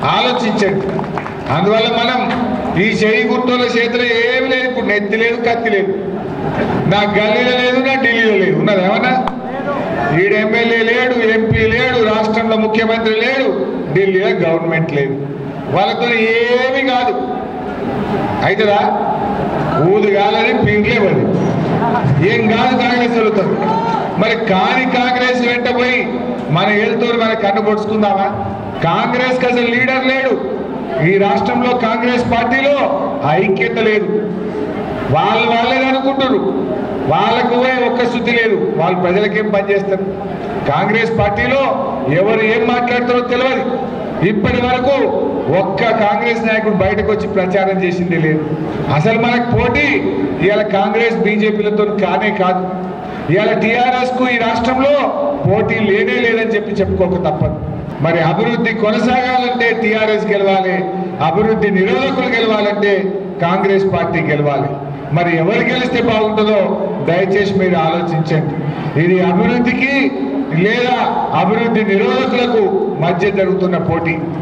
ఆలోచించండి అందువల్ల మనం ఈ చేయి గుర్తుల చేతిలో ఏమి లేదు ఇప్పుడు నెత్తి లేదు కత్తి లేదు నా గల్లీలో లేదు నా ఢిల్లీలో లేదు ఉన్నది ఏమన్నా ఈడు ఎమ్మెల్యే లేడు ఎంపీ లేడు రాష్ట్రంలో ముఖ్యమంత్రి లేడు ఢిల్లీలో గవర్నమెంట్ లేదు వాళ్ళతో ఏమీ కాదు అవుతుందా ఊదు కాలని పిండ్లేవది ఏం కాదు కాంగ్రెస్ వెళుతుంది మరి కాని కాంగ్రెస్ వెంట పోయి మన వెళ్తూ మన కన్ను పొడుచుకుందామా కాంగ్రెస్ కి అసలు లీడర్ లేడు ఈ రాష్ట్రంలో కాంగ్రెస్ పార్టీలో ఐక్యత లేదు వాళ్ళు వాళ్ళే అనుకుంటారు వాళ్ళకు పోయి ఒక్క శుద్ధి లేదు వాళ్ళు ప్రజలకేం పనిచేస్తారు కాంగ్రెస్ పార్టీలో ఎవరు ఏం మాట్లాడతారో తెలియదు ఇప్పటి వరకు ఒక్క కాంగ్రెస్ నాయకుడు బయటకు వచ్చి ప్రచారం చేసింది లేదు అసలు మనకు పోటీ ఇవాళ కాంగ్రెస్ బీజేపీలతో కానే కాదు ఇవాళ టీఆర్ఎస్ కు ఈ రాష్ట్రంలో పోటీ లేనే లేదని చెప్పి చెప్పుకోక తప్పదు మరి అభివృద్ధి కొనసాగాలంటే టీఆర్ఎస్ గెలవాలి అభివృద్ధి నిరోధకులు గెలవాలంటే కాంగ్రెస్ పార్టీ గెలవాలి మరి ఎవరు గెలిస్తే బాగుంటుందో దయచేసి మీరు ఆలోచించండి ఇది అభివృద్ధికి లేదా అభివృద్ధి నిరోధకులకు మధ్య జరుగుతున్న పోటీ